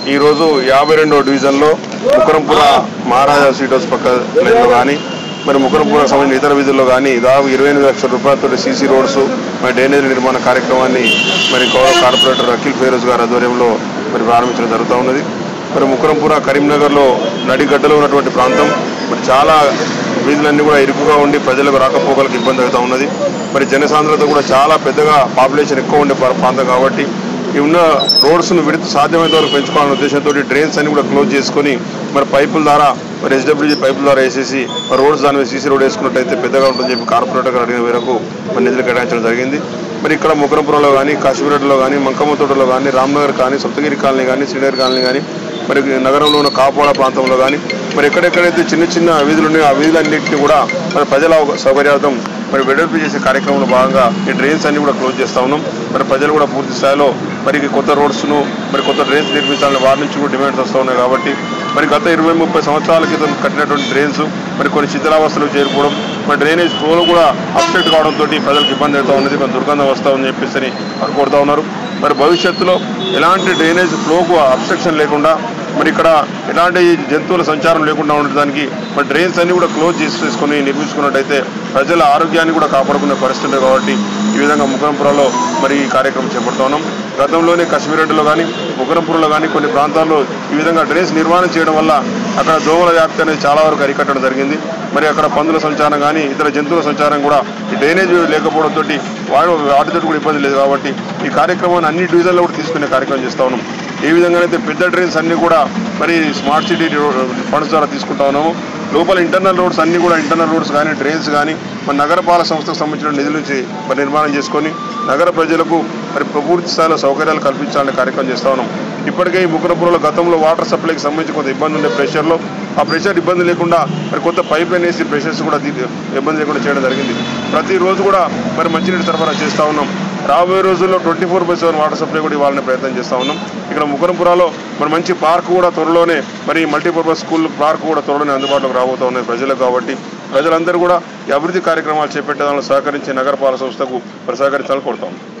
ఈరోజు యాభై రెండో డివిజన్లో ముకరంపుర మహారాజా సీట్ హౌస్ పక్క లైన్లో కానీ మరి ముకరంపురకు సంబంధించిన ఇతర విధుల్లో కానీ దాదాపు ఇరవై ఎనిమిది లక్షల రూపాయలతో సీసీ రోడ్స్ మరి డ్రైనేజ్ నిర్మాణ కార్యక్రమాన్ని మరి గౌరవ కార్పొరేటర్ అఖిల్ ఫేరోజ్ గారి ఆధ్వర్యంలో మరి ప్రారంభించడం జరుగుతూ ఉన్నది మరి ముకరంపుర కరీంనగర్లో నడిగడ్డలో ఉన్నటువంటి ప్రాంతం మరి చాలా వీధులన్నీ కూడా ఇరుకుగా ఉండి ప్రజలకు రాకపోకలకు ఇబ్బంది అవుతూ ఉన్నది మరి జనసాంద్రత కూడా చాలా పెద్దగా పాపులేషన్ ఎక్కువ ఉండే ప్రా- ప్రాంతం కాబట్టి ఈ ఉన్న రోడ్స్ను విడత సాధ్యమైనంత వరకు పెంచుకోవాలనే ఉద్దేశంతో డ్రైన్స్ అన్ని కూడా క్లోజ్ చేసుకొని మరి పైపుల ద్వారా మరి ఎస్డబ్ల్యూజీ పైపుల ద్వారా వేసేసి మరి రోడ్స్ దాని మీద సీసీ రోడ్ వేసుకున్నట్టయితే పెద్దగా ఉంటుందని చెప్పి కార్పొరేటర్ గారు అడిగిన మేరకు మరి నిధులు కేటాయించడం జరిగింది మరి ఇక్కడ ముకరంపురంలో కానీ కాశీపేటలో కానీ మంకమ్మ తోటలో కానీ రామ్నగర్ కానీ సప్తగిరి కాలనీ కానీ శ్రీనగర్ కాలనీ కానీ మరి నగరంలో ఉన్న కాపువాడ ప్రాంతంలో కానీ మరి ఎక్కడెక్కడైతే చిన్న చిన్న వీధులు ఉన్నాయో ఆ వీధులన్నింటినీ కూడా మరి ప్రజల అవగ- సౌకర్యార్థం మరి వెడల్పు చేసే కార్యక్రమంలో భాగంగా ఈ డ్రైన్స్ అన్ని కూడా క్లోజ్ చేస్తా ఉన్నాం మరి ప్రజలు కూడా పూర్తి స్థాయిలో మరి ఈ కొత్త రోడ్స్ను మరి కొత్త డ్రైన్స్ నిర్మించాలని వారి నుంచి కూడా డిమాండ్స్ వస్తూ ఉన్నాయి కాబట్టి మరి గత ఇరవై ముప్పై సంవత్సరాల క్రితం కట్టినటువంటి డ్రైన్స్ మరి కొన్ని శిథిలావస్థలు చేరుకోవడం మరి డ్రైనేజ్ ఫ్లోలో కూడా అప్సెట్ కావడంతో ప్రజలకు ఇబ్బంది అవుతూ ఉన్నది కొంత దుర్గంధం వస్తూ ఉందని చెప్పేసి అని వారు కోరుతా ఉన్నారు మరి భవిష్యత్తులో ఎలాంటి డ్రైనేజ్ ఫ్లోకు అబ్స్ట్రక్షన్ లేకుండా మరి ఇక్కడ ఎలాంటి జంతువుల సంచారం లేకుండా ఉండడానికి మరి డ్రైన్స్ అన్ని కూడా క్లోజ్ చేసేసుకొని నిర్మించుకున్నట్టయితే ప్రజల ఆరోగ్యాన్ని కూడా కాపాడుకునే పరిస్థితి ఉంది కాబట్టి ఈ విధంగా ముకరంపురంలో మరి ఈ కార్యక్రమం చేపడుతా ఉన్నాం గతంలోనే కశ్మీరెడ్డిలో కానీ ముకరంపురంలో కానీ కొన్ని ప్రాంతాల్లో ఈ విధంగా డ్రైన్స్ నిర్మాణం చేయడం వల్ల అక్కడ దోమల వ్యాప్తి అనేది చాలా వరకు అరికట్టడం జరిగింది మరి అక్కడ పందుల సంచారం కానీ ఇతర జంతువుల సంచారం కూడా ఈ డ్రైనేజ్ లేకపోవడంతో వాడు వాటితో కూడా ఇబ్బంది లేదు కాబట్టి ఈ కార్యక్రమాన్ని అన్ని డివిజన్లో కూడా తీసుకునే కార్యక్రమం చేస్తా ఉన్నాం ఏ విధంగానైతే పెద్ద డ్రైన్స్ అన్ని కూడా మరి స్మార్ట్ సిటీ ఫండ్స్ ద్వారా తీసుకుంటా ఉన్నాము లోపల ఇంటర్నల్ రోడ్స్ అన్ని కూడా ఇంటర్నల్ రోడ్స్ కానీ డ్రైన్స్ కానీ మరి నగరపాలక సంస్థకు సంబంధించిన నిధుల నుంచి మరి నిర్మాణం చేసుకొని నగర ప్రజలకు మరి పూర్తి స్థాయిలో సౌకర్యాలు కల్పించాలనే కార్యక్రమం చేస్తా ఉన్నాం ఇప్పటికే ఈ ముకరపురంలో గతంలో వాటర్ సప్లైకి సంబంధించి కొంత ఇబ్బంది ఉండే ప్రెషర్లో ఆ ప్రెషర్ ఇబ్బంది లేకుండా మరి కొత్త పైప్ లైన్ వేసి ప్రెషర్స్ కూడా తీ- ఇబ్బంది లేకుండా చేయడం జరిగింది ప్రతిరోజు కూడా మరి మంచినీటి సరఫరా చేస్తూ ఉన్నాం రాబోయే రోజుల్లో twenty four by seven water supply కూడా ఇవ్వాలనే ప్రయత్నం చేస్తూ ఉన్నాం ఇక్కడ ముకరంపురాలో మరి మంచి పార్క్ కూడా త్వరలోనే మరి మల్టీపర్పస్ స్కూల్ పార్క్ కూడా త్వరలోనే అందుబాటులోకి రాబోతా ఉన్నాయి ప్రజలకు కాబట్టి ప్రజలందరూ కూడా ఈ అభివృద్ధి కార్యక్రమాలు చేపట్టడంలో సహకరించి నగరపాలక సంస్థకు మరి సహకరించాలని కోరుతాం